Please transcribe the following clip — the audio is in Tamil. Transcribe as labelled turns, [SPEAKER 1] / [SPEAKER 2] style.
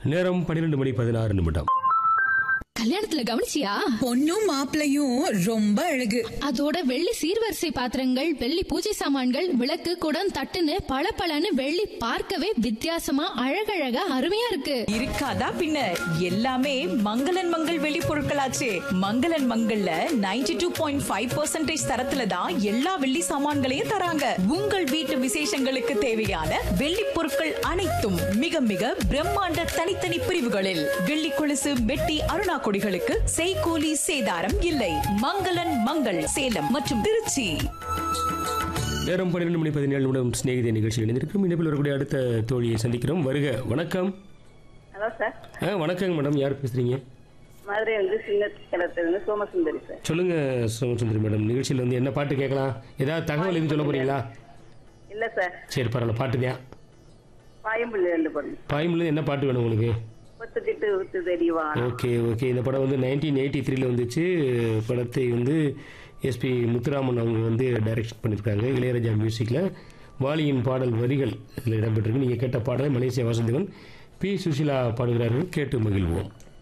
[SPEAKER 1] நேரம் பன்னிரெண்டு மணி பதினாறு நிமிடம்
[SPEAKER 2] கல்யாணத்துல கவனிச்சியா
[SPEAKER 3] பொண்ணும் மாப்பிளையும் ரொம்ப அழகு
[SPEAKER 2] அதோட வெள்ளி சீர்வரிசை பாத்திரங்கள் வெள்ளி பூஜை சாமான்கள் விளக்கு குடம் தட்டுன்னு பளபளன்னு வெள்ளி பார்க்கவே வித்தியாசமா அழகழகா அருமையா இருக்கு
[SPEAKER 4] இருக்காதா பின்ன எல்லாமே மங்களன் மங்கள் வெளி பொருட்களாச்சே மங்களன் மங்கள்ல 92.5% டூ பாயிண்ட் ஃபைவ் பர்சன்டேஜ் தரத்துல தான் எல்லா வெள்ளி சாமான்களையும் தராங்க உங்கள் வீட்டு விசேஷங்களுக்கு தேவையான வெள்ளி பொருட்கள் அனைத்தும் மிக மிக பிரம்மாண்ட தனித்தனி பிரிவுகளில் வெள்ளி கொலுசு மெட்டி அருணா கொடிகளுக்கு செய்கூலி சேதாரம் இல்லை மங்களன் மங்கள் சேலம் மற்றும் திருச்சி
[SPEAKER 1] நேரம் பன்னிரெண்டு மணி பதினேழு நிமிடம் சிநேகித நிகழ்ச்சி இணைந்திருக்கும் இணைப்பில் வரக்கூடிய அடுத்த தோழியை சந்திக்கிறோம் வருக வணக்கம்
[SPEAKER 5] ஹலோ சார்
[SPEAKER 1] ஆ வணக்கங்க மேடம் யார் பேசுறீங்க
[SPEAKER 5] மதுரை வந்து சின்ன கிளத்துலேருந்து சோமசுந்தரி சார்
[SPEAKER 1] சொல்லுங்க சோமசுந்தரி மேடம் நிகழ்ச்சியில் வந்து என்ன பாட்டு கேட்கலாம் ஏதாவது தகவல் எதுவும் சொல்ல போறீங்களா
[SPEAKER 5] இல்லை சார்
[SPEAKER 1] சரி பரவாயில்ல பாட்டு தான்
[SPEAKER 5] பாயம்பள்ளி ரெண்டு படம்
[SPEAKER 1] பாயமில் என்ன பாட்டு வேணும் உங்களுக்கு
[SPEAKER 5] பத்து திட்டு வித்து தெரியவான்
[SPEAKER 1] ஓகே ஓகே இந்த படம் வந்து நைன்டீன் எயிட்டி த்ரீல வந்துச்சு படத்தை வந்து எஸ்பி முத்துராமன் அவங்க வந்து டைரக்ஷன் பண்ணியிருக்காங்க இளையராஜா மியூசிக்கில் வாலியின் பாடல் வரிகள் இதில் இடம்பெற்றிருக்கு நீங்கள் கேட்ட பாடலை மலேசியா வாசுதேவன் பி சுஷிலா பாடுகிறார்கள் கேட்டு மகிழ்வோம்